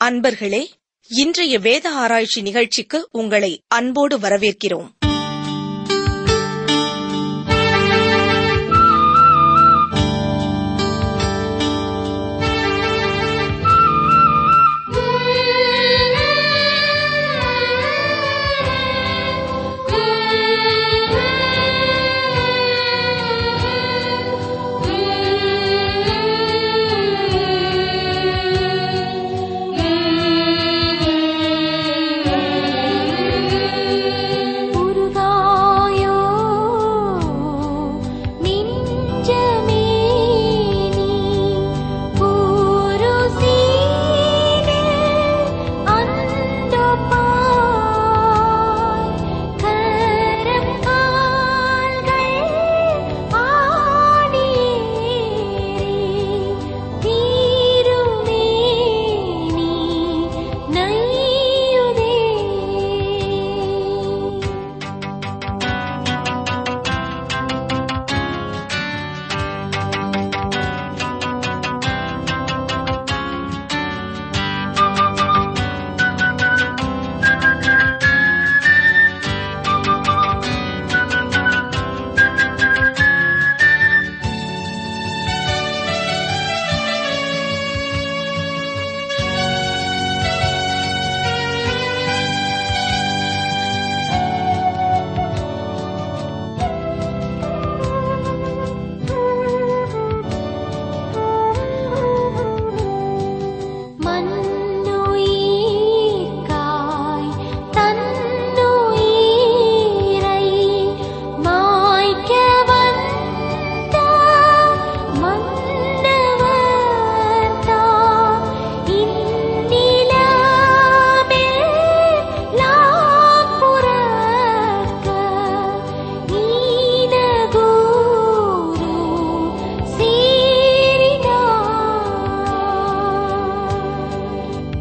அன்பர்களே இன்றைய வேத ஆராய்ச்சி நிகழ்ச்சிக்கு உங்களை அன்போடு வரவேற்கிறோம் முருகாயோ நெஞ்சமே நீ ஒரு சீனே அந்தோ பாய் கரம் கால்கள் ஆடியேறி தீருமே நீ நையுதே மண்ணுயிர்காய் தன்னுயிரை மாய்க்க வந்த மன்னவர் தாம் இந்நிலவில் லாப்புறக்க நீனகூரு சீரினார்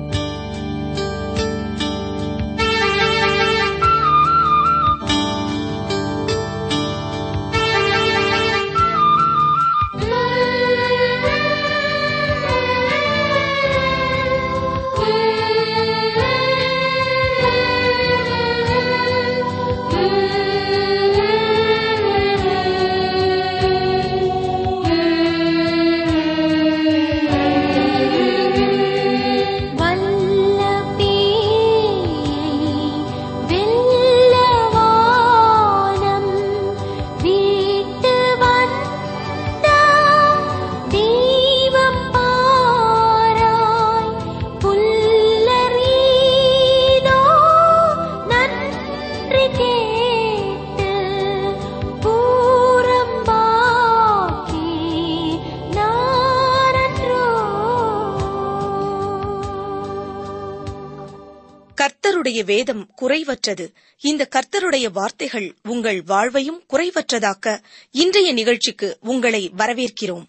வல்ல பேயை வெல்லவானம் வீட்டு வந்த தெய்வம் பாராய் புல்லரீதோ நன்றி கேட்டு பூரம்பாக்கி நாரன்றோ கர்த்தருடைய வேதம் குறைவற்றது இந்த கர்த்தருடைய வார்த்தைகள் உங்கள் வாழ்வையும் குறைவற்றதாக்க இன்றைய நிகழ்ச்சிக்கு உங்களை வரவேற்கிறோம்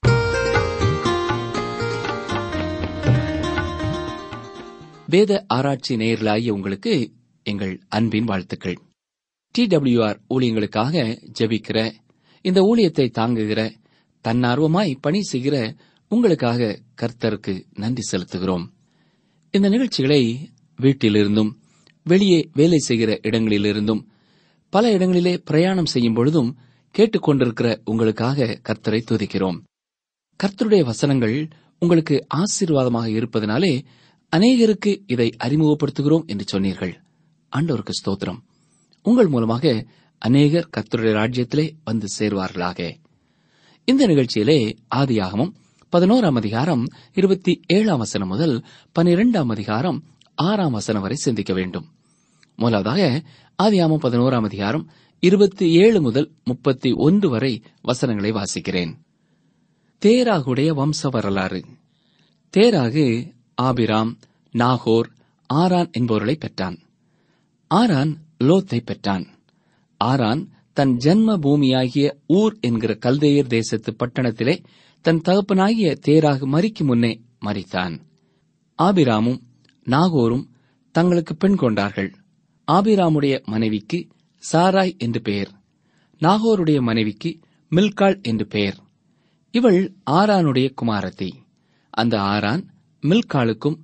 வேத ஆராய்ச்சி நேயர்களாகிய உங்களுக்கு எங்கள் அன்பின் வாழ்த்துக்கள் டி டபிள்யூஆர் ஊழியங்களுக்காக ஜெபிக்கிற இந்த ஊழியத்தை தாங்குகிற தன்னார்வமாய் பணி செய்கிற உங்களுக்காக கர்த்தருக்கு நன்றி செலுத்துகிறோம் இந்த நிகழ்ச்சிகளை வீட்டிலிருந்தும் வெளியே வேலை செய்கிற இடங்களிலிருந்தும் பல இடங்களிலே பிரயாணம் செய்யும் பொழுதும் கேட்டுக்கொண்டிருக்கிற உங்களுக்காக கர்த்தரை துதிக்கிறோம் கர்த்தருடைய வசனங்கள் உங்களுக்கு ஆசீர்வாதமாக இருப்பதனாலே அநேகருக்கு இதை அறிமுகப்படுத்துகிறோம் என்று சொன்னீர்கள் ஆண்டவருக்கு ஸ்தோத்திரம் உங்கள் மூலமாக அநேகர் கர்த்தருடைய ராஜ்யத்திலே வந்து சேர்வார்களாக இந்த நிகழ்ச்சியிலே ஆதியாகமம் பதினோராம் அதிகாரம் இருபத்தி ஏழாம் வசனம் முதல் பனிரெண்டாம் அதிகாரம் ஆறாம் வசனம் வரை சிந்திக்க வேண்டும் முதலாவதாக ஆதியாகமம் பதினோராம் அதிகாரம் இருபத்தி ஏழு முதல் முப்பத்தி ஒன்று வரை வசனங்களை வாசிக்கிறேன் தேராகுடைய வம்ச வரலாறு தேராகு ஆபிராம் நாகோர் ஆரான் என்பவர்களை பெற்றான் ஆரான் லோத்தை பெற்றான் ஆரான் தன் ஜன்ம பூமியாகிய ஊர் என்கிற கல்தேயர் தேசத்து பட்டணத்திலே தன் தகப்பனாகிய தேராகு மரிக்கும் முன்னே மரித்தான் ஆபிராமும் நாகோரும் தங்களுக்கு பெண் கொண்டார்கள் ஆபிராமுடைய மனைவிக்கு சாராய் என்று பெயர் நாகோருடைய மனைவிக்கு மில்காள் என்று பெயர் இவள் ஆரானுடைய குமாரத்தி அந்த ஆரான் மில்காளுக்கும்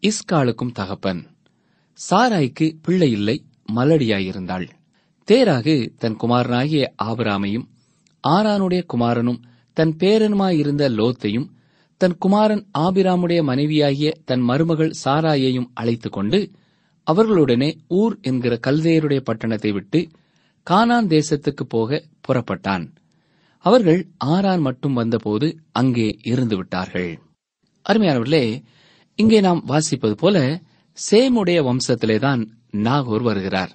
இஸ்காலுக்கும் தகப்பன் சாராய்க்கு பிள்ளை இல்லை மலடியாயிருந்தாள் தேராகு தன் குமாரனாகிய ஆபிராமையும் ஆரானுடைய குமாரனும் தன் பேரனுமாயிருந்த லோத்தையும் தன் குமாரன் ஆபிராமுடைய மனைவியாகிய தன் மருமகள் சாராயையும் அழைத்துக் கொண்டு அவர்களுடனே ஊர் என்கிற கல்தேயருடைய பட்டணத்தை விட்டு கானான் தேசத்துக்கு போக புறப்பட்டான் அவர்கள் ஆரான் மட்டும் வந்தபோது அங்கே இருந்து விட்டார்கள் அருமையானவர்களே இங்கே நாம் வாசிப்பது போல சேமுடைய வம்சத்திலேதான் நாகோர் வருகிறார்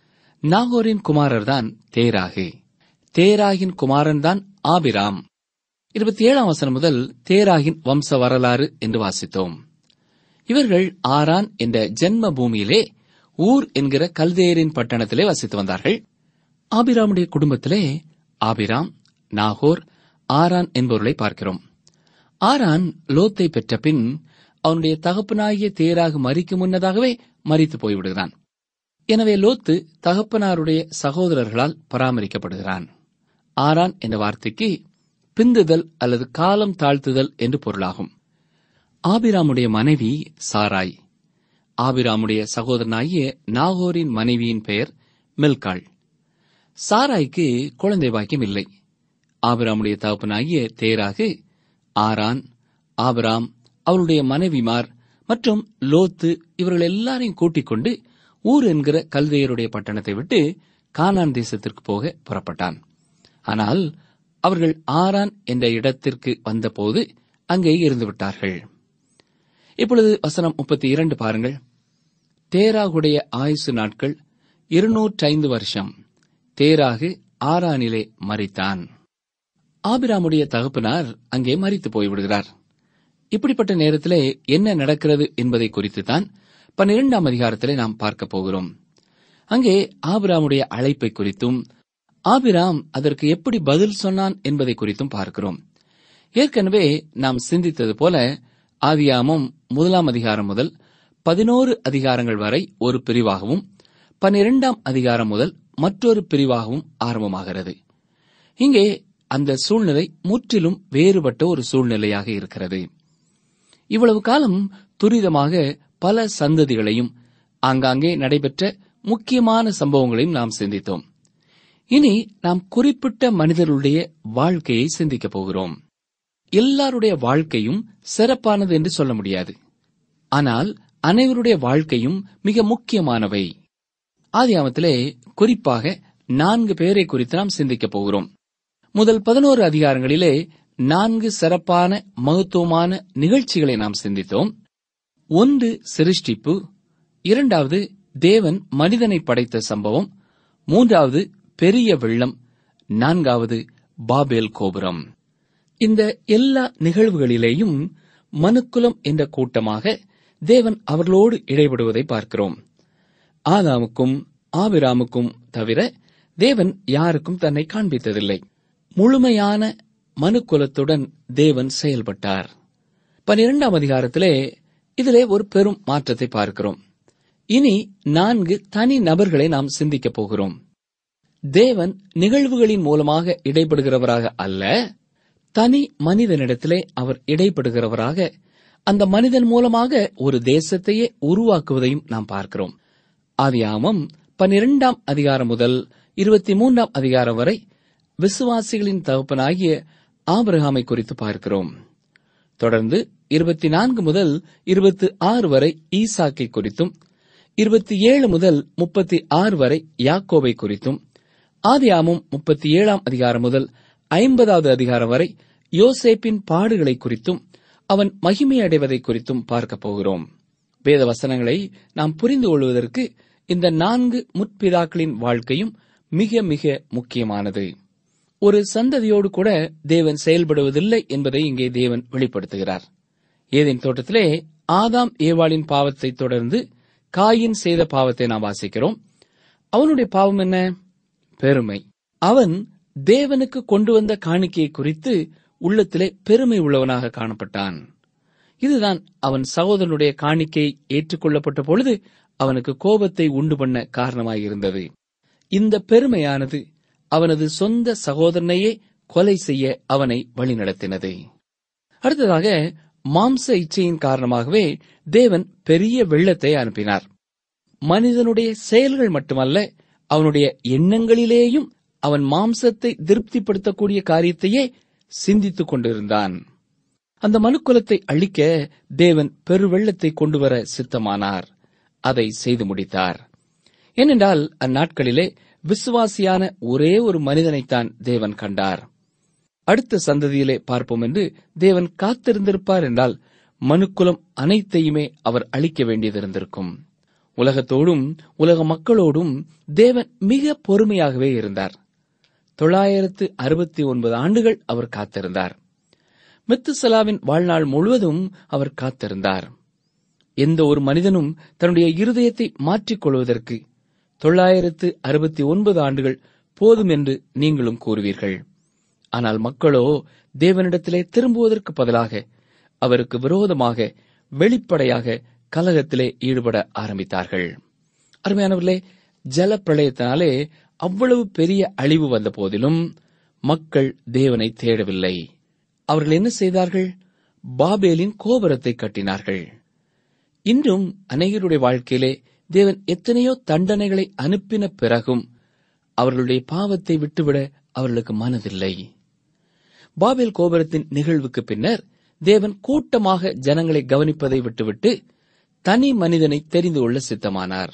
நாகோரின் குமாரர்தான் தேராகு தேராகின் குமாரன்தான் ஆபிராம் இருபத்தி ஏழாம் வசனம் முதல் தேராகின் வம்ச வரலாறு என்று வாசித்தோம் இவர்கள் ஆரான் என்ற ஜென்ம பூமியிலே ஊர் என்கிற கல்தேரின் பட்டணத்திலே வசித்து வந்தார்கள் ஆபிராமுடைய குடும்பத்திலே ஆபிராம் நாகோர் ஆரான் என்பவர்களை பார்க்கிறோம் ஆரான் லோத்தை பெற்ற பின் அவனுடைய தகப்பனாகிய தேராக மறிக்கும் முன்னதாகவே மறித்து போய்விடுகிறான் எனவே லோத்து தகப்பனாருடைய சகோதரர்களால் பராமரிக்கப்படுகிறான் ஆரான் என்ற வார்த்தைக்கு பிந்துதல் அல்லது காலம் தாழ்த்துதல் என்று பொருளாகும் ஆபிராமுடைய மனைவி சாராய் ஆபிராமுடைய சகோதரனாகிய நாகோரின் மனைவியின் பெயர் மில்காள் சாராய்க்கு குழந்தை பாக்கியம் இல்லை ஆபிராமுடைய தகப்பனாகிய தேராகு ஆரான் ஆபிராம் அவருடைய மனைவிமார் மற்றும் லோத்து இவர்கள் எல்லாரையும் கூட்டிக் கொண்டு ஊர் என்கிற கல்தையருடைய பட்டணத்தை விட்டு கானான் தேசத்திற்கு போக புறப்பட்டான் ஆனால் அவர்கள் ஆரான் என்ற இடத்திற்கு வந்தபோது அங்கே இருந்து விட்டார்கள் இப்பொழுது வசனம் முப்பத்தி இரண்டு பாருங்கள் தேராகுடைய ஆயுசு நாட்கள் இருநூற்றைந்து வருஷம் தேராகு ஆரானிலே மறித்தான் ஆபிராமுடைய தகப்பனார் அங்கே மறித்து போய்விடுகிறார் இப்படிப்பட்ட நேரத்திலே என்ன நடக்கிறது என்பதை குறித்துத்தான் பன்னிரெண்டாம் அதிகாரத்திலே நாம் பார்க்க போகிறோம் அங்கே ஆபிராமுடைய அழைப்பை குறித்தும் ஆபிராம் அதற்கு எப்படி பதில் சொன்னான் என்பதை குறித்தும் பார்க்கிறோம் ஏற்கனவே நாம் சிந்தித்தது போல ஆதியாமம் முதலாம் அதிகாரம் முதல் பதினோரு அதிகாரங்கள் வரை ஒரு பிரிவாகவும் பன்னிரெண்டாம் அதிகாரம் முதல் மற்றொரு பிரிவாகவும் ஆரம்பமாகிறது இங்கே அந்த சூழ்நிலை முற்றிலும் வேறுபட்ட ஒரு சூழ்நிலையாக இருக்கிறது இவ்வளவு காலம் துரிதமாக பல சந்ததிகளையும் ஆங்காங்கே நடைபெற்ற முக்கியமான சம்பவங்களையும் நாம் சிந்தித்தோம் இனி நாம் குறிப்பிட்ட மனிதர்களுடைய வாழ்க்கையை சிந்திக்கப் போகிறோம் எல்லாருடைய வாழ்க்கையும் சிறப்பானது என்று சொல்ல முடியாது ஆனால் அனைவருடைய வாழ்க்கையும் மிக முக்கியமானவை ஆதியாமத்திலே குறிப்பாக நான்கு பேரை குறித்து நாம் சிந்திக்கப் போகிறோம் முதல் பதினோரு அதிகாரங்களிலே நான்கு சிறப்பான மகத்துவமான நிகழ்ச்சிகளை நாம் சிந்தித்தோம் ஒன்று சிருஷ்டிப்பு இரண்டாவது தேவன் மனிதனை படைத்த சம்பவம் மூன்றாவது பெரிய வெள்ளம் நான்காவது பாபேல் கோபுரம் இந்த எல்லா நிகழ்வுகளிலேயும் மனுக்குலம் என்ற கூட்டமாக தேவன் அவர்களோடு இடைபடுவதை பார்க்கிறோம் ஆதாமுக்கும் ஆபிராமுக்கும் தவிர தேவன் யாருக்கும் தன்னை காண்பித்ததில்லை முழுமையான மனுக்குலத்துடன் தேவன் செயல்பட்டார் பனிரெண்டாம் அதிகாரத்திலே இதிலே ஒரு பெரும் மாற்றத்தை பார்க்கிறோம் இனி நான்கு தனி நபர்களை நாம் சிந்திக்கப் போகிறோம் தேவன் நிகழ்வுகளின் மூலமாக இடைப்படுகிறவராக அல்ல தனி மனிதனிடத்திலே அவர் இடைப்படுகிறவராக அந்த மனிதன் மூலமாக ஒரு தேசத்தையே உருவாக்குவதையும் நாம் பார்க்கிறோம் ஆதியாமம் பனிரெண்டாம் அதிகாரம் முதல் இருபத்தி மூன்றாம் அதிகாரம் வரை விசுவாசிகளின் தகப்பனாகிய ஆபிரகாமை குறித்து பார்க்கிறோம் தொடர்ந்து இருபத்தி நான்கு முதல் இருபத்தி ஆறு வரை ஈசாக்கை குறித்தும் இருபத்தி ஏழு முதல் முப்பத்தி ஆறு வரை யாக்கோபை குறித்தும் ஆதியாமும் முப்பத்தி ஏழாம் அதிகாரம் முதல் ஐம்பதாவது அதிகாரம் வரை யோசேப்பின் பாடுகளை குறித்தும் அவன் மகிமை அடைவதை குறித்தும் பார்க்கப் போகிறோம் வேத வசனங்களை நாம் புரிந்து கொள்வதற்கு இந்த நான்கு முற்பிதாக்களின் வாழ்க்கையும் மிக மிக முக்கியமானது ஒரு சந்ததியோடு கூட தேவன் செயல்படுவதில்லை என்பதை இங்கே தேவன் வெளிப்படுத்துகிறார் ஏதேன் தோட்டத்திலே ஆதாம் ஏவாளின் பாவத்தை தொடர்ந்து காயின் செய்த பாவத்தை நாம் வாசிக்கிறோம் அவனுடைய பாவம் என்ன பெருமை அவன் தேவனுக்கு கொண்டு வந்த காணிக்கையை குறித்து உள்ளத்திலே பெருமை உள்ளவனாக காணப்பட்டான் இதுதான் அவன் சகோதரனுடைய காணிக்கை ஏற்றுக்கொள்ளப்பட்ட பொழுது அவனுக்கு கோபத்தை உண்டு பண்ண காரணமாயிருந்தது இந்த பெருமையானது அவனது சொந்த சகோதரனையே கொலை செய்ய அவனை வழிநடத்தினது அடுத்ததாக மாம்ச இச்சையின் காரணமாகவே தேவன் பெரிய வெள்ளத்தை அனுப்பினார் மனிதனுடைய செயல்கள் மட்டுமல்ல அவனுடைய எண்ணங்களிலேயும் அவன் மாம்சத்தை திருப்திப்படுத்தக்கூடிய காரியத்தையே சிந்தித்துக் கொண்டிருந்தான் அந்த மனுக்குலத்தை அழிக்க தேவன் பெருவெள்ளத்தை கொண்டு வர சித்தமானார் அதை செய்து முடித்தார் ஏனென்றால் அந்நாட்களிலே விசுவாசியான ஒரே ஒரு மனிதனைத்தான் தேவன் கண்டார் அடுத்த சந்ததியிலே பார்ப்போம் என்று தேவன் காத்திருந்திருப்பார் என்றால் மனுக்குலம் அனைத்தையுமே அவர் அழிக்க வேண்டியதிருந்திருக்கும் உலகத்தோடும் உலக மக்களோடும் தேவன் மிக பொறுமையாகவே இருந்தார் தொள்ளாயிரத்து அறுபத்தி ஒன்பது ஆண்டுகள் அவர் காத்திருந்தார் மெத்துசலாவின் வாழ்நாள் முழுவதும் அவர் காத்திருந்தார் எந்த ஒரு மனிதனும் தன்னுடைய இருதயத்தை மாற்றிக் கொள்வதற்கு தொள்ளாயிரத்து அறுபத்தி ஒன்பது ஆண்டுகள் போதும் என்று நீங்களும் கூறுவீர்கள் ஆனால் மக்களோ தேவனிடத்திலே திரும்புவதற்கு பதிலாக அவருக்கு விரோதமாக வெளிப்படையாக கலகத்திலே ஈடுபட ஆரம்பித்தார்கள் அருமையானவர்களே ஜல பிரளயத்தினாலே அவ்வளவு பெரிய அழிவு வந்த போதிலும் மக்கள் தேவனை தேடவில்லை அவர்கள் என்ன செய்தார்கள் பாபேலின் கோபுரத்தை கட்டினார்கள் இன்றும் அநேகருடைய வாழ்க்கையிலே தேவன் எத்தனையோ தண்டனைகளை அனுப்பின பிறகும் அவர்களுடைய பாவத்தை விட்டுவிட அவர்களுக்கு மனதில்லை பாபேல் கோபுரத்தின் நிகழ்வுக்கு பின்னர் தேவன் கூட்டமாக ஜனங்களை கவனிப்பதை விட்டுவிட்டு தனி மனிதனை தெரிந்து கொள்ள சித்தமானார்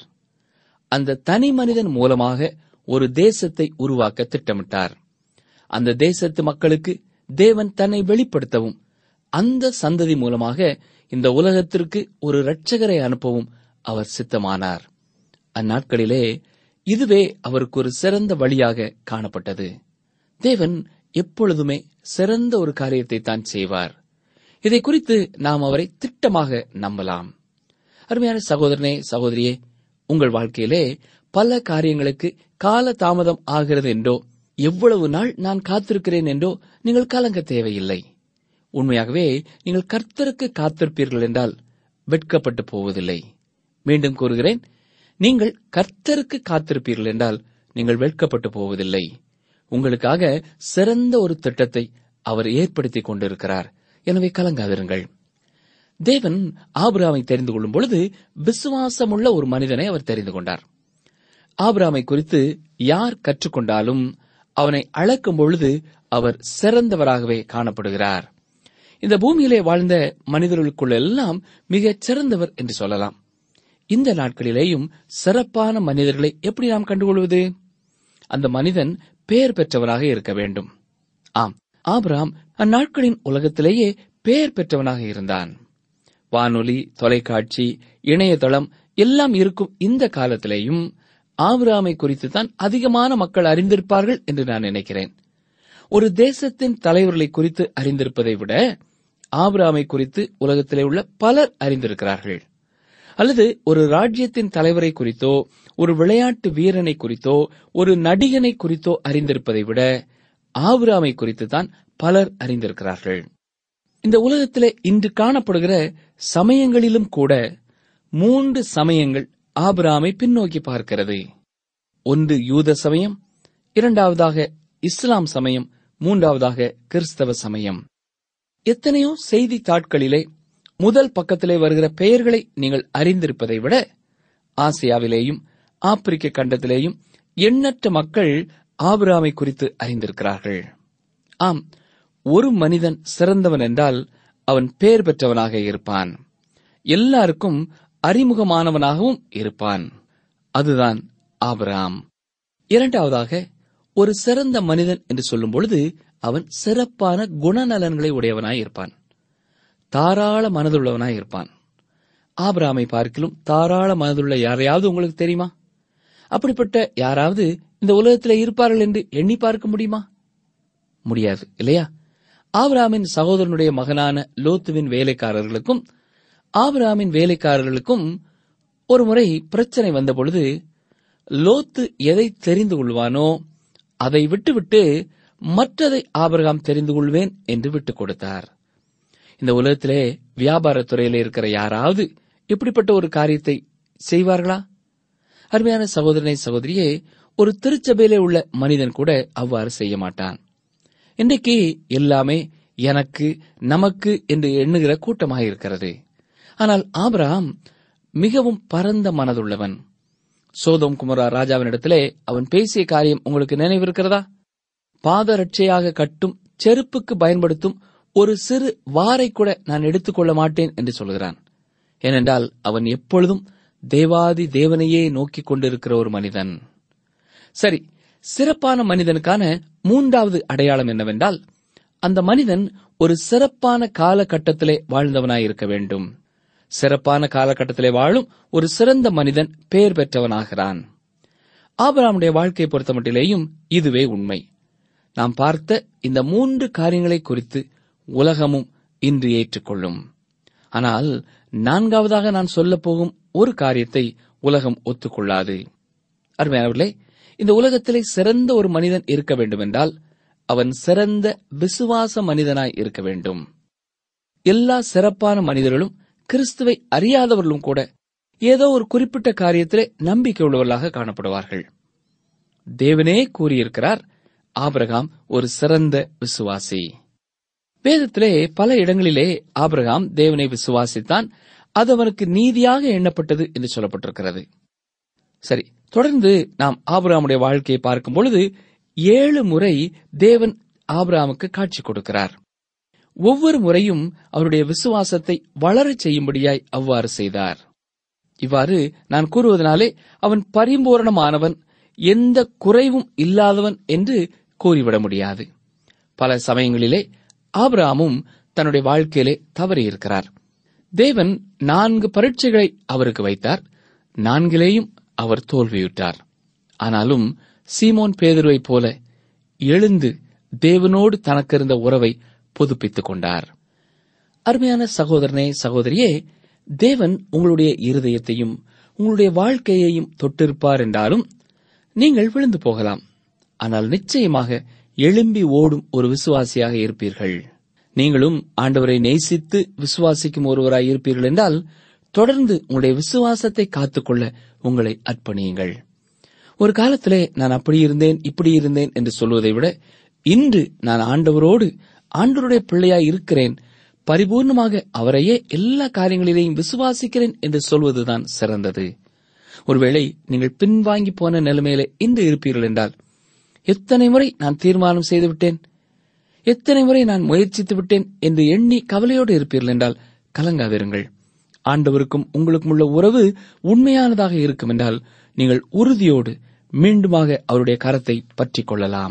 அந்த தனி மனிதன் மூலமாக ஒரு தேசத்தை உருவாக்க திட்டமிட்டார் அந்த தேசத்து மக்களுக்கு தேவன் தன்னை வெளிப்படுத்தவும் அந்த சந்ததி மூலமாக இந்த உலகத்திற்கு ஒரு இரட்சகரை அனுப்பவும் அவர் சித்தமானார் அந்நாட்களிலே இதுவே அவருக்கு ஒரு சிறந்த வழியாக காணப்பட்டது தேவன் எப்பொழுதுமே சிறந்த ஒரு காரியத்தை தான் செய்வார் இதை குறித்து நாம் அவரை திட்டமாக நம்பலாம் அருமையான சகோதரனே சகோதரியே உங்கள் வாழ்க்கையிலே பல காரியங்களுக்கு கால தாமதம் ஆகிறது என்றோ எவ்வளவு நாள் நான் காத்திருக்கிறேன் என்றோ நீங்கள் கலங்க தேவையில்லை உண்மையாகவே நீங்கள் கர்த்தருக்கு காத்திருப்பீர்கள் என்றால் வெட்கப்பட்டு போவதில்லை மீண்டும் கூறுகிறேன் நீங்கள் கர்த்தருக்கு காத்திருப்பீர்கள் என்றால் நீங்கள் வெட்கப்பட்டு போவதில்லை உங்களுக்காக சிறந்த ஒரு திட்டத்தை அவர் ஏற்படுத்திக் கொண்டிருக்கிறார் எனவே கலங்காதிருங்கள் தேவன் ஆபிராமை தெரிந்து கொள்ளும் பொழுது விசுவாசமுள்ள ஒரு மனிதனை அவர் தெரிந்து கொண்டார் ஆபிராமை குறித்து யார் கற்றுக்கொண்டாலும் அவனை அழைக்கும் பொழுது அவர் சிறந்தவராகவே காணப்படுகிறார் இந்த பூமியிலே வாழ்ந்த மனிதர்களுக்குள்ள எல்லாம் மிகச் சிறந்தவர் என்று சொல்லலாம் இந்த நாட்களிலேயும் சிறப்பான மனிதர்களை எப்படி நாம் கண்டுகொள்வது அந்த மனிதன் பெயர் பெற்றவனாக இருக்க வேண்டும் ஆம் ஆபிராம் அந்நாட்களின் உலகத்திலேயே பெயர் பெற்றவனாக இருந்தான் வானொலி தொலைக்காட்சி இணையதளம் எல்லாம் இருக்கும் இந்த காலத்திலேயும் ஆபிராமை குறித்து தான் அதிகமான மக்கள் அறிந்திருப்பார்கள் என்று நான் நினைக்கிறேன் ஒரு தேசத்தின் தலைவர்களை குறித்து அறிந்திருப்பதை விட ஆபிராமை குறித்து உலகத்திலே உள்ள பலர் அறிந்திருக்கிறார்கள் அல்லது ஒரு ராஜ்யத்தின் தலைவரை குறித்தோ ஒரு விளையாட்டு வீரனை குறித்தோ ஒரு நடிகனை குறித்தோ அறிந்திருப்பதை விட ஆபிராமை குறித்து தான் பலர் அறிந்திருக்கிறார்கள் இந்த உலகத்திலே இன்று காணப்படுகிற சமயங்களிலும் கூட மூன்று சமயங்கள் ஆபிராமை பின்னோக்கி பார்க்கிறது ஒன்று யூத சமயம் இரண்டாவதாக இஸ்லாம் சமயம் மூன்றாவதாக கிறிஸ்தவ சமயம் எத்தனையோ செய்தித்தாட்களிலே முதல் பக்கத்திலே வருகிற பெயர்களை நீங்கள் அறிந்திருப்பதை விட ஆசியாவிலேயும் ஆப்பிரிக்க கண்டத்திலேயும் எண்ணற்ற மக்கள் ஆபிராமை குறித்து அறிந்திருக்கிறார்கள் ஆம் ஒரு மனிதன் சிறந்தவன் என்றால் அவன் பெயர் பெற்றவனாக இருப்பான் எல்லாருக்கும் அறிமுகமானவனாகவும் இருப்பான் அதுதான் ஆபிராம் இரண்டாவதாக ஒரு சிறந்த மனிதன் என்று சொல்லும் பொழுது அவன் சிறப்பான குணநலன்களை உடையவனாய் இருப்பான் தாராள மனதுள்ளவனாய் இருப்பான் ஆபிராமை பார்க்கிலும் தாராள மனதுள்ள யாரையாவது உங்களுக்கு தெரியுமா அப்படிப்பட்ட யாராவது இந்த உலகத்தில் இருப்பார்கள் என்று எண்ணி பார்க்க முடியுமா முடியாது இல்லையா ஆபிராமின் சகோதரனுடைய மகனான லோத்துவின் வேலைக்காரர்களுக்கும் ஆபிராமின் வேலைக்காரர்களுக்கும் ஒரு முறை பிரச்சனை வந்தபொழுது லோத்து எதை தெரிந்து கொள்வானோ அதை விட்டுவிட்டு மற்றதை ஆபிரகாம் தெரிந்து கொள்வேன் என்று விட்டுக் கொடுத்தார் இந்த உலகத்திலே வியாபாரத் துறையில இருக்கிற யாராவது இப்படிப்பட்ட ஒரு காரியத்தை செய்வார்களா அருமையான சகோதரனை சகோதரியே ஒரு திருச்சபையிலே உள்ள மனிதன் கூட அவ்வாறு செய்ய மாட்டான் இன்றைக்கு எல்லாமே எனக்கு நமக்கு என்று எண்ணுகிற கூட்டமாக இருக்கிறது ஆனால் ஆபிரகாம் மிகவும் பரந்த மனதுள்ளவன் சோதோம் குமரா ராஜாவினிடத்திலே அவன் பேசிய காரியம் உங்களுக்கு நினைவிருக்கிறதா பாதரட்சையாக கட்டும் செருப்புக்கு பயன்படுத்தும் ஒரு சிறு வாரை கூட நான் எடுத்துக்கொள்ள மாட்டேன் என்று சொல்கிறான் ஏனென்றால் அவன் எப்பொழுதும் தேவாதி தேவனையே நோக்கிக் கொண்டிருக்கிற ஒரு மனிதன் சரி சிறப்பான மனிதனுக்கான மூன்றாவது அடையாளம் என்னவென்றால் அந்த மனிதன் ஒரு சிறப்பான காலகட்டத்திலே வாழ்ந்தவனாய் இருக்க வேண்டும் சிறப்பான காலகட்டத்திலே வாழும் ஒரு சிறந்த மனிதன் பெயர் பெற்றவனாகிறான் ஆபிரகாமுடைய வாழ்க்கையை பொறுத்தமட்டிலேயும் இதுவே உண்மை நாம் பார்த்த இந்த மூன்று காரியங்களை குறித்து உலகமும் இன்று ஏற்றுக்கொள்ளும் ஆனால் நான்காவதாக நான் சொல்லப் போகும் ஒரு காரியத்தை உலகம் ஒத்துக்கொள்ளாது அருமையானவர்களே இந்த உலகத்திலே சிறந்த ஒரு மனிதன் இருக்க வேண்டுமென்றால் அவன் சிறந்த விசுவாச மனிதனாய் இருக்க வேண்டும் எல்லா சிறப்பான மனிதர்களும் கிறிஸ்துவை அறியாதவர்களும் கூட ஏதோ ஒரு குறிப்பிட்ட காரியத்திலே நம்பிக்கை உள்ளவர்களாக காணப்படுவார்கள் தேவனே கூறியிருக்கிறார் ஆபிரகாம் ஒரு சிறந்த விசுவாசி வேதத்திலே பல இடங்களிலே ஆபிரகாம் தேவனை விசுவாசித்தான் அது அவனுக்கு நீதியாக எண்ணப்பட்டது என்று சொல்லப்பட்டிருக்கிறது சரி தொடர்ந்து நாம் ஆபிரகாமுடைய வாழ்க்கையை பார்க்கும் பொழுது ஏழு முறை தேவன் ஆபிரகாமுக்கு காட்சி கொடுக்கிறார் ஒவ்வொரு முறையும் அவருடைய விசுவாசத்தை வளரச் செய்யும்படியாய் அவ்வாறு செய்தார் இவ்வாறு நான் கூறுவதனாலே அவன் பரிபூரணமானவன் எந்த குறைவும் இல்லாதவன் என்று கூறிவிட முடியாது பல சமயங்களிலே ஆபிரகாமும் தன்னுடைய வாழ்க்கையிலே தவறியிருக்கிறார் தேவன் நான்கு பரீட்சைகளை அவருக்கு வைத்தார் நான்கிலேயும் அவர் தோல்வியுற்றார் ஆனாலும் சீமோன் பேதுருவைப் போல எழுந்து தேவனோடு தனக்கிருந்த உறவை புதுப்பித்துக் கொண்டார் அருமையான சகோதரனே சகோதரியே தேவன் உங்களுடைய இருதயத்தையும் உங்களுடைய வாழ்க்கையையும் தொட்டிருப்பார் என்றாலும் நீங்கள் விழுந்து போகலாம் ஆனால் நிச்சயமாக எழும்பி ஓடும் ஒரு விசுவாசியாக இருப்பீர்கள் நீங்களும் ஆண்டவரை நேசித்து விசுவாசிக்கும் ஒருவராய் இருப்பீர்கள் என்றால் தொடர்ந்து உங்களுடைய விசுவாசத்தை காத்துக்கொள்ள உங்களை அர்ப்பணியுங்கள் ஒரு காலத்திலே நான் அப்படி இருந்தேன் இப்படி இருந்தேன் என்று சொல்வதை விட இன்று நான் ஆண்டவரோடு ஆண்டவருடைய பிள்ளையாய் இருக்கிறேன் பரிபூர்ணமாக அவரையே எல்லா காரியங்களிலேயும் விசுவாசிக்கிறேன் என்று சொல்வதுதான் சிறந்தது ஒருவேளை நீங்கள் பின்வாங்கி போன நிலைமையிலே இன்று இருப்பீர்கள் என்றால் எத்தனை முறை நான் தீர்மானம் செய்து விட்டேன் எத்தனை முறை நான் முயற்சித்து விட்டேன் என்று எண்ணி கவலையோடு இருப்பீர்கள் என்றால் கலங்காதிருங்கள் ஆண்டவருக்கும் உங்களுக்கும் உள்ள உறவு உண்மையானதாக இருக்கும் என்றால் நீங்கள் உறுதியோடு மீண்டுமாக அவருடைய கரத்தை பற்றிக் கொள்ளலாம்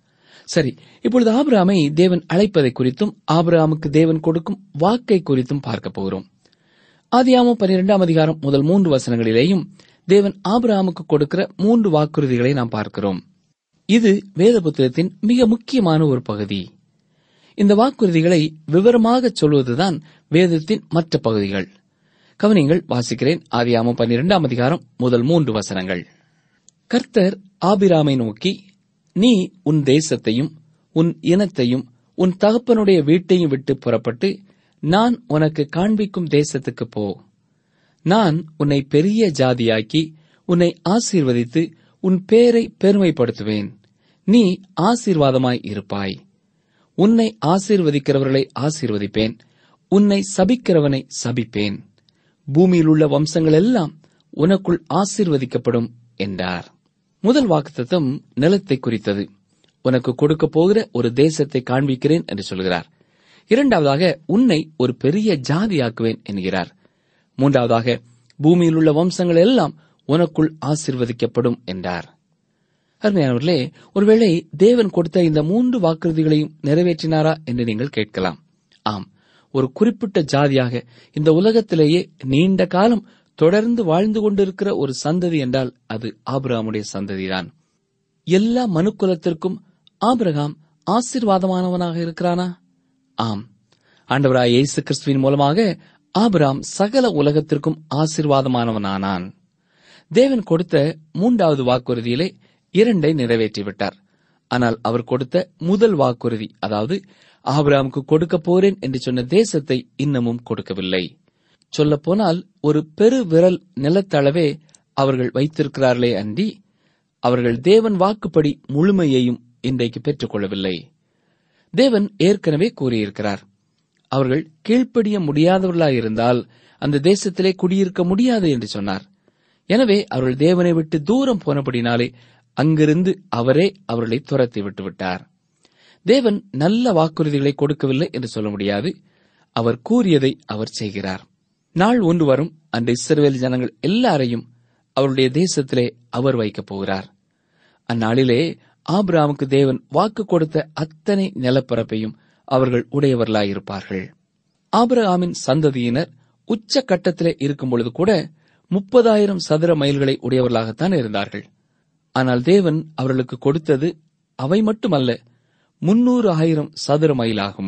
சரி இப்பொழுது ஆபிரகாமை தேவன் அழைப்பதை குறித்தும் ஆபிரகாமுக்கு தேவன் கொடுக்கும் வாக்கை குறித்தும் பார்க்க போகிறோம் ஆதியாமம் பன்னிரெண்டாம் அதிகாரம் முதல் மூன்று வசனங்களிலேயும் தேவன் ஆபிரகாமுக்கு கொடுக்கிற மூன்று வாக்குறுதிகளை நாம் பார்க்கிறோம் இது வேத புத்தகத்தின் மிக முக்கியமான ஒரு பகுதி இந்த வாக்குறுதிகளை விவரமாக சொல்வதுதான் வேதத்தின் மற்ற பகுதிகள் கவனிங்கள் வாசிக்கிறேன் ஆதியாமம் பன்னிரெண்டாம் அதிகாரம் முதல் மூன்று வசனங்கள் கர்த்தர் ஆபிராமை நோக்கி நீ உன் தேசத்தையும் உன் இனத்தையும் உன் தகப்பனுடைய வீட்டையும் விட்டு புறப்பட்டு நான் உனக்கு காண்பிக்கும் தேசத்துக்கு போ நான் உன்னை பெரிய ஜாதியாக்கி உன்னை ஆசீர்வதித்து உன் பேரை பெருமைப்படுத்துவேன் நீ ஆசீர்வாதமாய் இருப்பாய் உன்னை ஆசீர்வதிக்கிறவர்களை ஆசீர்வதிப்பேன் உன்னை சபிக்கிறவனை சபிப்பேன் பூமியில் உள்ள வம்சங்கள் எல்லாம் உனக்குள் ஆசீர்வதிக்கப்படும் என்றார் முதல் வாக்குத்தத்தம் நிலத்தை குறித்தது உனக்கு கொடுக்க போகிற ஒரு தேசத்தை காண்பிக்கிறேன் என்று சொல்கிறார் இரண்டாவதாக உன்னை ஒரு பெரிய ஜாதியாக்குவேன் என்கிறார் மூன்றாவதாக பூமியில் உள்ள வம்சங்கள் எல்லாம் உனக்குள் ஆசீர்வதிக்கப்படும் என்றார் அருமையானவர்களே ஒருவேளை தேவன் கொடுத்த இந்த மூன்று வாக்குறுதிகளையும் நிறைவேற்றினாரா என்று நீங்கள் கேட்கலாம் ஆம் ஒரு குறிப்பிட்ட ஜாதியாக இந்த உலகத்திலேயே நீண்ட காலம் தொடர்ந்து வாழ்ந்து கொண்டிருக்கிற ஒரு சந்ததி என்றால் அது ஆபிரகாமுடைய சந்ததிதான் எல்லா மனுக்குலத்திற்கும் ஆபிரகாம் ஆசீர்வாதமானவனாக இருக்கிறானா ஆம் ஆண்டவராய் இயேசு கிறிஸ்துவின் மூலமாக ஆபிராம் சகல உலகத்திற்கும் ஆசீர்வாதமானவனானான் தேவன் கொடுத்த மூன்றாவது வாக்குறுதியிலே இரண்டை நிறைவேற்றிவிட்டார் ஆனால் அவர் கொடுத்த முதல் வாக்குறுதி அதாவது ஆபிராமுக்கு கொடுக்க போறேன் என்று சொன்ன தேசத்தை இன்னமும் கொடுக்கவில்லை சொல்லப்போனால் ஒரு பெரு விரல் நிலத்தளவே அவர்கள் வைத்திருக்கிறார்களே அன்றி அவர்கள் தேவன் வாக்குப்படி முழுமையையும் இன்றைக்கு பெற்றுக் கொள்ளவில்லை தேவன் ஏற்கனவே கூறியிருக்கிறார் அவர்கள் கீழ்ப்படிய முடியாதவர்களாயிருந்தால் அந்த தேசத்திலே குடியிருக்க முடியாது என்று சொன்னார் எனவே அவர்கள் தேவனை விட்டு தூரம் போனபடினாலே அங்கிருந்து அவரே அவர்களை துரத்தி விட்டு விட்டார் தேவன் நல்ல வாக்குறுதிகளை கொடுக்கவில்லை என்று சொல்ல முடியாது அவர் கூறியதை அவர் செய்கிறார் நாள் ஒன்று வரும் அந்த இஸ்ரவேல் ஜனங்கள் எல்லாரையும் அவருடைய தேசத்திலே அவர் வைக்கப் போகிறார் அந்நாளிலே ஆபிரகாமுக்கு தேவன் வாக்கு கொடுத்த அத்தனை நிலப்பரப்பையும் அவர்கள் உடையவர்களாயிருப்பார்கள் ஆபிரகாமின் சந்ததியினர் உச்ச கட்டத்திலே இருக்கும் பொழுது கூட முப்பதாயிரம் சதுர மைல்களை உடையவர்களாகத்தான் இருந்தார்கள் ஆனால் தேவன் அவர்களுக்கு கொடுத்தது அவை மட்டுமல்ல முன்னூறு ஆயிரம் சதுர மைலாகும்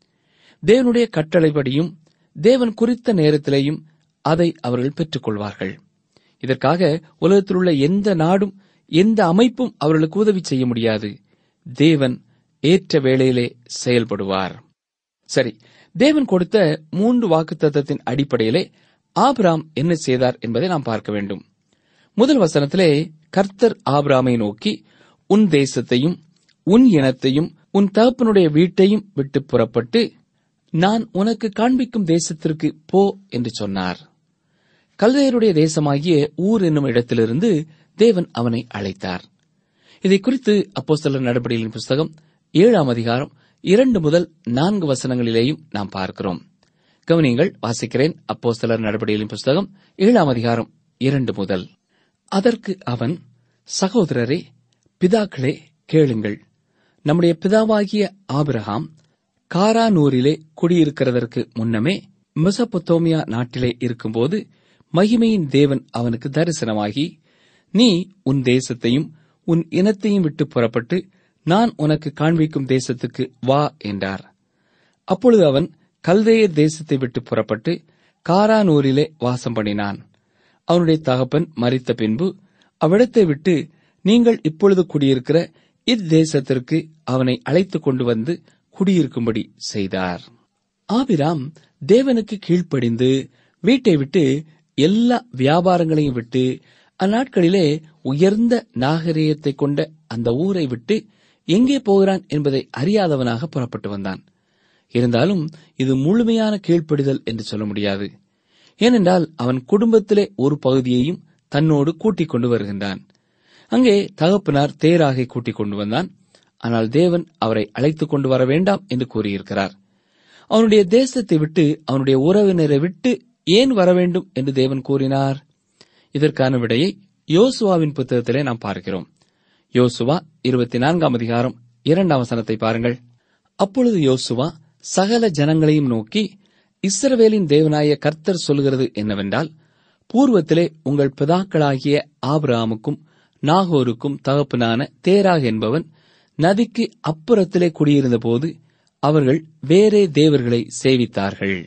தேவனுடைய கட்டளைப்படியும் தேவன் குறித்த நேரத்திலேயும் அதை அவர்கள் பெற்றுக் கொள்வார்கள் இதற்காக உலகத்தில் உள்ள எந்த நாடும் எந்த அமைப்பும் அவர்களுக்கு உதவி செய்ய முடியாது தேவன் ஏற்ற வேளையிலே செயல்படுவார் சரி தேவன் கொடுத்த மூன்று வாக்குத்தத்தத்தின் அடிப்படையிலே ஆபிராம் என்ன செய்தார் என்பதை நாம் பார்க்க வேண்டும் முதல் வசனத்திலே கர்த்தர் ஆபிராமை நோக்கி உன் தேசத்தையும் உன் இனத்தையும் உன் தகப்பனுடைய வீட்டையும் விட்டு புறப்பட்டு நான் உனக்கு காண்பிக்கும் தேசத்திற்கு போ என்று சொன்னார் கல்தையருடைய தேசமாகிய ஊர் என்னும் இடத்திலிருந்து தேவன் அவனை அழைத்தார் இதை குறித்து அப்போஸ்தலர் நடபடிகளின் புஸ்தகம் ஏழாம் அதிகாரம் இரண்டு முதல் நான்கு வசனங்களிலேயும் நாம் பார்க்கிறோம் கவனியங்கள் வாசிக்கிறேன் அப்போஸ்தலர் நடபடிகளின் புஸ்தகம் ஏழாம் அதிகாரம் இரண்டு முதல் அதற்கு அவன் சகோதரரே பிதாக்களே கேளுங்கள் நம்முடைய பிதாவாகிய ஆபிரகாம் காரானூரிலே குடியிருக்கிறதற்கு முன்னமே மெசபொத்தோமியா நாட்டிலே இருக்கும்போது மகிமையின் தேவன் அவனுக்கு தரிசனமாகி நீ உன் தேசத்தையும் உன் இனத்தையும் விட்டு புறப்பட்டு நான் உனக்கு காண்பிக்கும் தேசத்துக்கு வா என்றார் அப்பொழுது அவன் கல்தேயர் தேசத்தை விட்டு புறப்பட்டு காரானூரிலே வாசம் பண்ணினான் அவனுடைய தகப்பன் மரித்த பின்பு அவ்விடத்தை விட்டு நீங்கள் இப்பொழுது குடியிருக்கிற இத்தேசத்திற்கு அவனை அழைத்துக் கொண்டு வந்து குடியிருக்கும்படி செய்தார் ஆபிராம் தேவனுக்கு கீழ்ப்படிந்து வீட்டை விட்டு எல்லா வியாபாரங்களையும் விட்டு அந்நாட்களிலே உயர்ந்த நாகரீகத்தை கொண்ட அந்த ஊரை விட்டு எங்கே போகிறான் என்பதை அறியாதவனாக புறப்பட்டு வந்தான் இருந்தாலும் இது முழுமையான கீழ்ப்படிதல் என்று சொல்ல முடியாது ஏனென்றால் அவன் குடும்பத்திலே ஒரு பகுதியையும் தன்னோடு கூட்டிக் கொண்டு வருகின்றான் அங்கே தகப்பனார் தேராகை கூட்டிக் கொண்டு வந்தான் ஆனால் தேவன் அவரை அழைத்துக் கொண்டு வர வேண்டாம் என்று கூறியிருக்கிறார் அவனுடைய தேசத்தை விட்டு அவனுடைய உறவினரை விட்டு ஏன் வர வேண்டும் என்று தேவன் கூறினார் இதற்கான விடையை யோசுவாவின் புத்தகத்திலே நாம் பார்க்கிறோம் யோசுவா இருபத்தி நான்காம் அதிகாரம் இரண்டாம் வசனத்தை பாருங்கள் அப்பொழுது யோசுவா சகல ஜனங்களையும் நோக்கி இஸ்ரவேலின் தேவனாய கர்த்தர் சொல்கிறது என்னவென்றால் பூர்வத்திலே உங்கள் பிதாக்களாகிய ஆபிரகாமுக்கும் நாகோருக்கும் தகப்பனான தேராக் என்பவன் நதிக்கு அப்புறத்திலே குடியிருந்தபோது அவர்கள் வேறே தேவர்களை சேவித்தார்கள்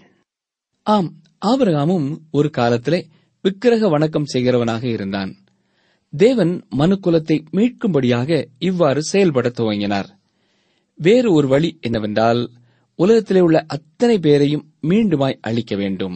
ஆம் ஆபிரகாமும் ஒரு காலத்திலே விக்கிரக வணக்கம் செய்கிறவனாக இருந்தான் தேவன் மனுக்குலத்தை மீட்கும்படியாக இவ்வாறு செயல்பட துவங்கினார் வேறு ஒரு வழி என்னவென்றால் உலகத்திலே உள்ள அத்தனை பேரையும் மீண்டுமாய் அழிக்க வேண்டும்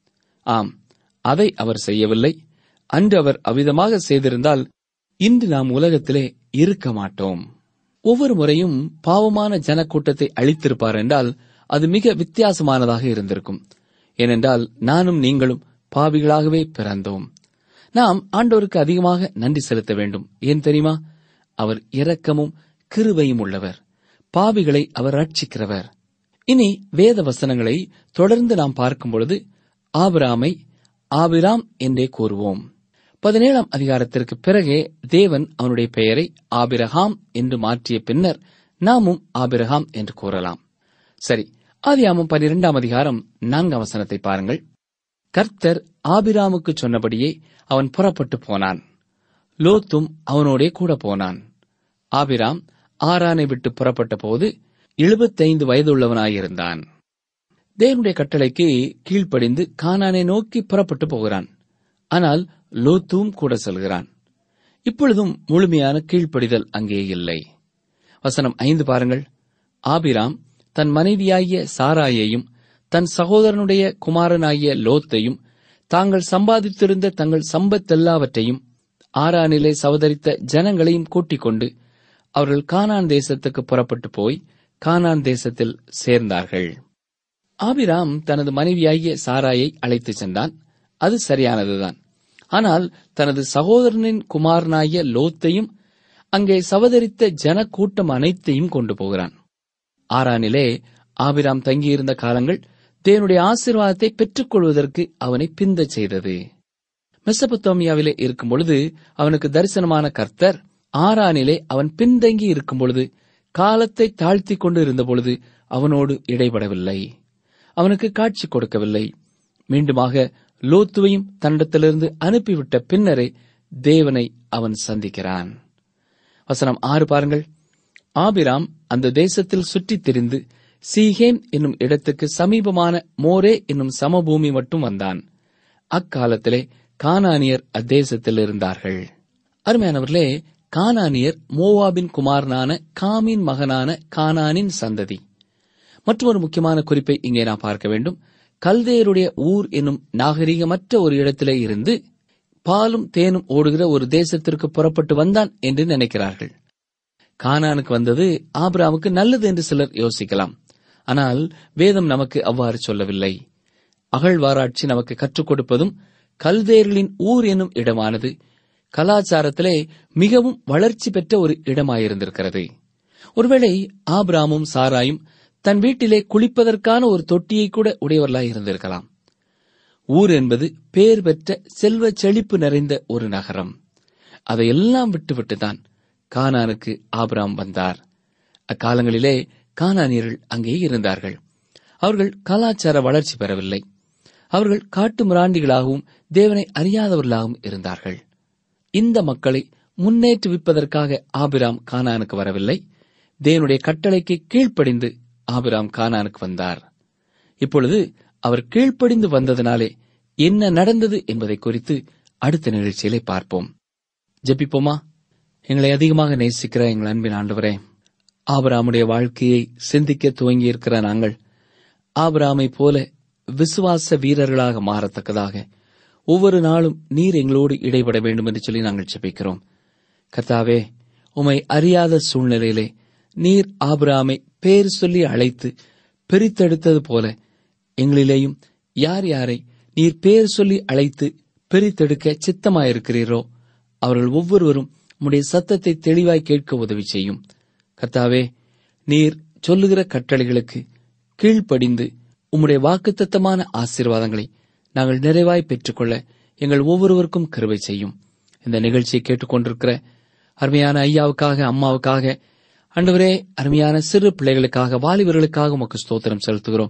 ஆம் அதை அவர் செய்யவில்லை அன்று அவர் அவ்விதமாக செய்திருந்தால் இன்று நாம் உலகத்திலே இருக்க மாட்டோம் ஒவ்வொரு முறையும் பாவமான ஜனக்கூட்டத்தை அழித்திருப்பார் என்றால் அது மிக வித்தியாசமானதாக இருந்திருக்கும் ஏனென்றால் நானும் நீங்களும் பாவிகளாகவே பிறந்தோம் நாம் ஆண்டவருக்கு அதிகமாக நன்றி செலுத்த வேண்டும் ஏன் தெரியுமா அவர் இரக்கமும் கிருபையும் உள்ளவர் பாவிகளை அவர் ரட்சிக்கிறவர் இனி வேத வசனங்களை தொடர்ந்து நாம் பார்க்கும் பொழுது ஆபிராமை ஆபிராம் என்றே கூறுவோம் பதினேழாம் அதிகாரத்திற்கு பிறகே தேவன் அவனுடைய பெயரை ஆபிரகாம் என்று மாற்றிய பின்னர் நாமும் ஆபிரகாம் என்று கூறலாம் சரி ஆதியாமம் பனிரெண்டாம் அதிகாரம் நான்காம் வசனத்தை பாருங்கள் கர்த்தர் ஆபிராமுக்கு சொன்னபடியே அவன் புறப்பட்டு போனான் லோத்தும் அவனோடே கூட போனான் ஆபிராம் ஆரானை விட்டு புறப்பட்ட போது எழுபத்தைந்து வயதுள்ளவனாயிருந்தான் தேவனுடைய கட்டளைக்கு கீழ்ப்படிந்து கானானை நோக்கி புறப்பட்டு போகிறான் ஆனால் லோத்தும் கூட செல்கிறான் இப்பொழுதும் முழுமையான கீழ்ப்படிதல் அங்கே இல்லை வசனம் ஐந்து பாருங்கள் ஆபிராம் தன் மனைவியாகிய சாராயையும் தன் சகோதரனுடைய குமாரனாகிய லோத்தையும் தாங்கள் சம்பாதித்திருந்த தங்கள் சம்பத்தெல்லாவற்றையும் ஆறானிலே சவதரித்த ஜனங்களையும் கூட்டிக் கொண்டு அவர்கள் கானான் தேசத்துக்கு புறப்பட்டு போய் கானான் தேசத்தில் சேர்ந்தார்கள் ஆபிராம் தனது மனைவியாகிய சாராயை அழைத்துச் சென்றான் அது சரியானதுதான் ஆனால் தனது சகோதரனின் குமாரனாகிய லோத்தையும் அங்கே சவதரித்த ஜன கூட்டம் அனைத்தையும் கொண்டு போகிறான் ஆறானிலே ஆபிராம் தங்கியிருந்த காலங்கள் தேவனுடைய ஆசீர்வாதத்தை பெற்றுக்கொள்வதற்கு அவனை பிந்தச் செய்தது மெசபத்தோமியாவிலே இருக்கும் பொழுது அவனுக்கு தரிசனமான கர்த்தர் ஆறானிலே அவன் பின்தங்கி இருக்கும் பொழுது காலத்தை தாழ்த்திக் கொண்டு இருந்த பொழுது அவனோடு இடைபடவில்லை அவனுக்கு காட்சி கொடுக்கவில்லை மீண்டுமாக லோத்துவையும் தன்னிடத்திலிருந்து அனுப்பிவிட்ட பின்னரே தேவனை அவன் சந்திக்கிறான் வசனம் ஆறு பாருங்கள் ஆபிராம் அந்த தேசத்தில் சுற்றித் திரிந்து சீகேம் என்னும் இடத்துக்கு சமீபமான மோரே என்னும் சமபூமி மட்டும் வந்தான் அக்காலத்திலே கானானியர் அத்தேசத்தில் இருந்தார்கள் அருமையானவர்களே கானானியர் மோவாபின் குமாரனான காமின் மகனான கானானின் சந்ததி மற்றொரு முக்கியமான குறிப்பை இங்கே நாம் பார்க்க வேண்டும் கல்தேயருடைய ஊர் என்னும் நாகரிகமற்ற ஒரு இடத்திலே இருந்து பாலும் தேனும் ஓடுகிற ஒரு தேசத்திற்கு புறப்பட்டு வந்தான் என்று நினைக்கிறார்கள் கானானுக்கு வந்தது ஆபிராமுக்கு நல்லது என்று சிலர் யோசிக்கலாம் ஆனால் வேதம் நமக்கு அவ்வாறு சொல்லவில்லை அகழ்வாராய்ச்சி நமக்கு கற்றுக் கொடுப்பதும் கல்தேர்களின் ஊர் என்னும் இடமானது கலாச்சாரத்திலே மிகவும் வளர்ச்சி பெற்ற ஒரு இடமாயிருந்திருக்கிறது ஒருவேளை ஆபிராமும் சாராயும் தன் வீட்டிலே குளிப்பதற்கான ஒரு தொட்டியை கூட உடையவர்களாய் இருந்திருக்கலாம் ஊர் என்பது பேர் பெற்ற செல்வ செழிப்பு நிறைந்த ஒரு நகரம் அதையெல்லாம் விட்டுவிட்டுதான் கானானுக்கு ஆபிராம் வந்தார் அக்காலங்களிலே கானானியர்கள் அங்கே இருந்தார்கள் அவர்கள் கலாச்சார வளர்ச்சி பெறவில்லை அவர்கள் காட்டு மிராண்டிகளாகவும் தேவனை அறியாதவர்களாகவும் இருந்தார்கள் இந்த மக்களை முன்னேற்றுவிப்பதற்காக ஆபிராம் கானானுக்கு வரவில்லை தேவனுடைய கட்டளைக்கு கீழ்ப்படிந்து ஆபிராம் கானானுக்கு வந்தார் இப்பொழுது அவர் கீழ்ப்படிந்து வந்ததினாலே என்ன நடந்தது என்பதை குறித்து அடுத்த நிகழ்ச்சியிலே பார்ப்போம் ஜெபிப்போமா எங்களை அதிகமாக நேசிக்கிற எங்கள் அன்பின் ஆண்டவரே ஆபிராமுடைய வாழ்க்கையை சிந்திக்க துவங்கி இருக்கிற நாங்கள் ஆபிராமை போல விசுவாச வீரர்களாக மாறத்தக்கதாக ஒவ்வொரு நாளும் நீர் எங்களோடு இடைபட வேண்டும் என்று சொல்லி நாங்கள் ஜெபிக்கிறோம் கர்த்தாவே உமை அறியாத சூழ்நிலையிலே நீர் ஆபிராமை பேர் சொல்லி அழைத்து பிரித்தெடுத்தது போல எங்களிலேயும் யார் யாரை நீர் பேர் சொல்லி அழைத்து பிரித்தெடுக்க சித்தமாயிருக்கிறீரோ அவர்கள் ஒவ்வொருவரும் உம்முடைய சத்தத்தை தெளிவாய் கேட்க உதவி செய்யும் கர்த்தாவே நீர் சொல்லுகிற கட்டளைகளுக்கு கீழ்ப்படிந்து உம்முடைய வாக்குத்தத்தமான ஆசீர்வாதங்களை நாங்கள் நிறைவாய் பெற்றுக்கொள்ள எங்கள் ஒவ்வொருவருக்கும் கருவை செய்யும் இந்த நிகழ்ச்சியை கேட்டுக்கொண்டிருக்கிற அருமையான ஐயாவுக்காக அம்மாவுக்காக அன்றுவரே அருமையான சிறு பிள்ளைகளுக்காக வாலிபர்களுக்காக உமக்கு ஸ்தோத்திரம் செலுத்துகிறோம்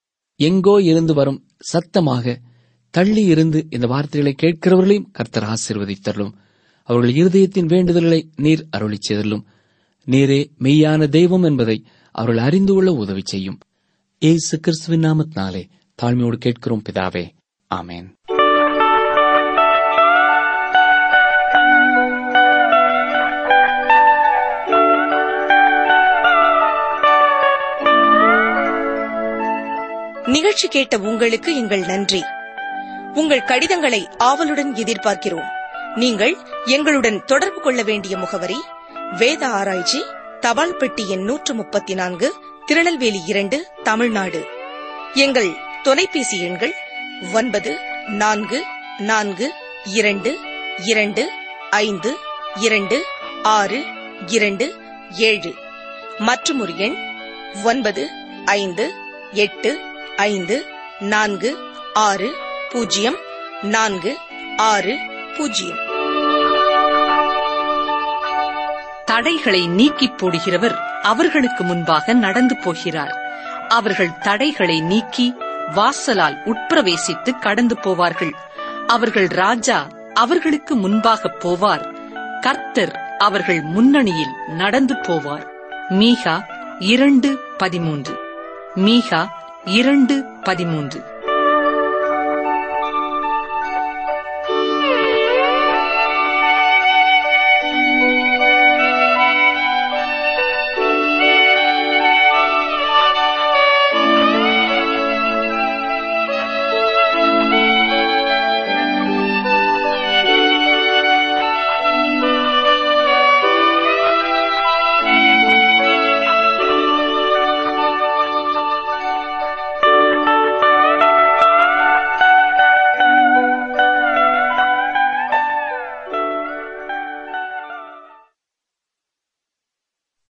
எங்கோ இருந்து வரும் சத்தமாக தள்ளி இருந்து இந்த வார்த்தைகளை கேட்கிறவர்களையும் கர்த்தர் ஆசீர்வதித்தருளும் அவர்கள் இருதயத்தின் வேண்டுதல்களை நீர் அருளிச் செய்தலும் நீரே மெய்யான தெய்வம் என்பதை அவர்கள் அறிந்து கொள்ள உதவி செய்யும் ஏசு கிறிஸ்துவின் நாமத்தினாலே தாழ்மையோடு கேட்கிறோம் பிதாவே ஆமேன் நிகழ்ச்சி கேட்ட உங்களுக்கு எங்கள் நன்றி உங்கள் கடிதங்களை ஆவலுடன் எதிர்பார்க்கிறோம் நீங்கள் எங்களுடன் தொடர்பு கொள்ள வேண்டிய முகவரி வேத ஆராய்ச்சி தபால் பெட்டி எண் நூற்று முப்பத்தி நான்கு திருநெல்வேலி இரண்டு தமிழ்நாடு எங்கள் தொலைபேசி எண்கள் ஒன்பது நான்கு நான்கு இரண்டு இரண்டு ஐந்து இரண்டு ஆறு இரண்டு ஏழு மற்றும் ஒரு எண் ஒன்பது ஐந்து எட்டு ஐந்து நான்கு ஆறு பூஜ்ஜியம் நான்கு ஆறு பூஜ்ஜியம் தடைகளை நீக்கிப் போடுகிறவர் அவர்களுக்கு முன்பாக நடந்து போகிறார் அவர்கள் தடைகளை நீக்கி வாசலால் உட்பிரவேசித்து கடந்து போவார்கள் அவர்கள் ராஜா அவர்களுக்கு முன்பாக போவார் கர்த்தர் அவர்கள் முன்னணியில் நடந்து போவார் மீகா இரண்டு பதிமூன்று மீகா இரண்டு பதிமூன்று